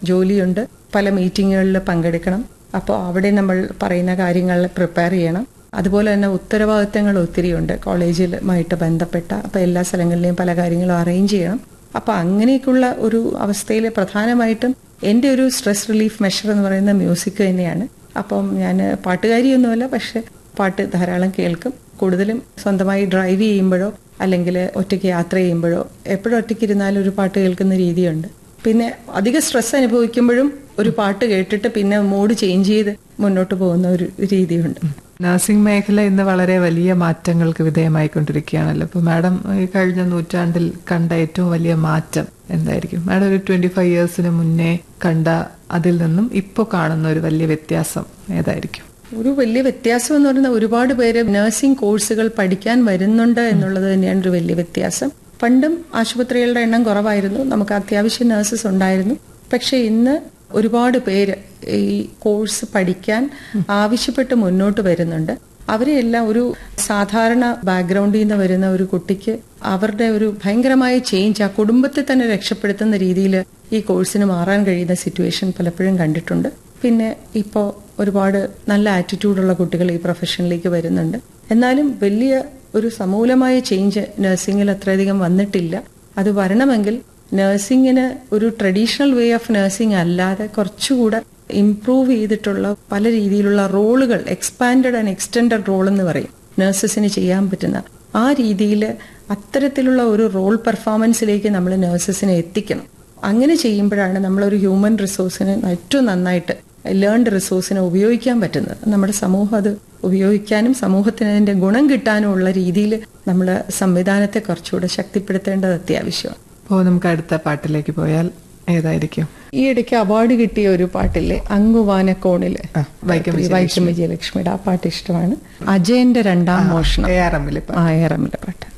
ജോലിയുണ്ട് പല മീറ്റിങ്ങുകളിൽ പങ്കെടുക്കണം അപ്പോൾ അവിടെ നമ്മൾ പറയുന്ന കാര്യങ്ങൾ പ്രിപ്പയർ ചെയ്യണം അതുപോലെ തന്നെ ഉത്തരവാദിത്തങ്ങൾ ഒത്തിരിയുണ്ട് കോളേജിലുമായിട്ട് ബന്ധപ്പെട്ട അപ്പോൾ എല്ലാ സ്ഥലങ്ങളിലെയും പല കാര്യങ്ങളും അറേഞ്ച് ചെയ്യണം അപ്പോൾ അങ്ങനെയൊക്കെയുള്ള ഒരു അവസ്ഥയിൽ പ്രധാനമായിട്ടും എൻ്റെ ഒരു സ്ട്രെസ് റിലീഫ് മെഷർ എന്ന് പറയുന്ന മ്യൂസിക് തന്നെയാണ് അപ്പം ഞാൻ പാട്ടുകാരിയൊന്നുമല്ല പക്ഷെ പാട്ട് ധാരാളം കേൾക്കും കൂടുതലും സ്വന്തമായി ഡ്രൈവ് ചെയ്യുമ്പോഴോ അല്ലെങ്കിൽ ഒറ്റയ്ക്ക് യാത്ര ചെയ്യുമ്പോഴോ എപ്പോഴും ഒറ്റയ്ക്ക് ഇരുന്നാലും ഒരു പാട്ട് കേൾക്കുന്ന രീതിയുണ്ട് പിന്നെ അധിക സ്ട്രെസ് അനുഭവിക്കുമ്പോഴും ഒരു പാട്ട് കേട്ടിട്ട് പിന്നെ മൂഡ് ചേഞ്ച് ചെയ്ത് മുന്നോട്ട് പോകുന്ന ഒരു രീതിയുണ്ട് നഴ്സിംഗ് മേഖല ഇന്ന് വളരെ വലിയ മാറ്റങ്ങൾക്ക് വിധേയമായിക്കൊണ്ടിരിക്കുകയാണല്ലോ അപ്പോൾ മാഡം ഈ കഴിഞ്ഞ നൂറ്റാണ്ടിൽ കണ്ട ഏറ്റവും വലിയ മാറ്റം എന്തായിരിക്കും മാഡം ഒരു ട്വന്റി ഫൈവ് ഇയേഴ്സിന് മുന്നേ കണ്ട അതിൽ നിന്നും ഇപ്പോൾ കാണുന്ന ഒരു വലിയ വ്യത്യാസം ഏതായിരിക്കും ഒരു വലിയ വ്യത്യാസം എന്ന് പറയുന്നത് ഒരുപാട് പേര് നഴ്സിംഗ് കോഴ്സുകൾ പഠിക്കാൻ വരുന്നുണ്ട് എന്നുള്ളത് തന്നെയാണ് ഒരു വലിയ വ്യത്യാസം പണ്ടും ആശുപത്രികളുടെ എണ്ണം കുറവായിരുന്നു നമുക്ക് അത്യാവശ്യം നഴ്സസ് ഉണ്ടായിരുന്നു പക്ഷെ ഇന്ന് ഒരുപാട് പേര് ഈ കോഴ്സ് പഠിക്കാൻ ആവശ്യപ്പെട്ട് മുന്നോട്ട് വരുന്നുണ്ട് അവരെയെല്ലാം ഒരു സാധാരണ ബാക്ക്ഗ്രൗണ്ടിൽ നിന്ന് വരുന്ന ഒരു കുട്ടിക്ക് അവരുടെ ഒരു ഭയങ്കരമായ ചേഞ്ച് ആ കുടുംബത്തെ തന്നെ രക്ഷപ്പെടുത്തുന്ന രീതിയിൽ ഈ കോഴ്സിന് മാറാൻ കഴിയുന്ന സിറ്റുവേഷൻ പലപ്പോഴും കണ്ടിട്ടുണ്ട് പിന്നെ ഇപ്പോൾ ഒരുപാട് നല്ല ആറ്റിറ്റ്യൂഡുള്ള കുട്ടികൾ ഈ പ്രൊഫഷനിലേക്ക് വരുന്നുണ്ട് എന്നാലും വലിയ ഒരു സമൂലമായ ചേഞ്ച് നഴ്സിംഗിൽ അത്രയധികം വന്നിട്ടില്ല അത് വരണമെങ്കിൽ നഴ്സിംഗിന് ഒരു ട്രഡീഷണൽ വേ ഓഫ് നഴ്സിംഗ് അല്ലാതെ കുറച്ചുകൂടെ ഇംപ്രൂവ് ചെയ്തിട്ടുള്ള പല രീതിയിലുള്ള റോളുകൾ എക്സ്പാൻഡഡ് ആൻഡ് എക്സ്റ്റൻഡഡ് റോൾ എന്ന് പറയും നഴ്സസിന് ചെയ്യാൻ പറ്റുന്ന ആ രീതിയിൽ അത്തരത്തിലുള്ള ഒരു റോൾ പെർഫോമൻസിലേക്ക് നമ്മൾ നഴ്സസിനെ എത്തിക്കണം അങ്ങനെ ചെയ്യുമ്പോഴാണ് നമ്മളൊരു ഹ്യൂമൻ റിസോഴ്സിന് ഏറ്റവും നന്നായിട്ട് ലേൺഡ് റിസോഴ്സിനെ ഉപയോഗിക്കാൻ പറ്റുന്നത് നമ്മുടെ സമൂഹം അത് ഉപയോഗിക്കാനും സമൂഹത്തിന് അതിന്റെ ഗുണം കിട്ടാനും ഉള്ള രീതിയിൽ നമ്മൾ സംവിധാനത്തെ കുറച്ചുകൂടെ ശക്തിപ്പെടുത്തേണ്ടത് അത്യാവശ്യമാണ് അപ്പോൾ നമുക്ക് അടുത്ത പാട്ടിലേക്ക് പോയാൽ ഏതായിരിക്കും ഈ ഇടയ്ക്ക് അവാർഡ് കിട്ടിയ ഒരു പാട്ടില്ലേ അങ്ങുവാനക്കോണില് വൈക്കം വൈക്കം വിജയലക്ഷ്മിയുടെ ആ പാട്ട് ഇഷ്ടമാണ് അജയന്റെ രണ്ടാം മോഷണം എ ആർ എമ്മിലെ ആ ഏറമ്മിലെ പാട്ട്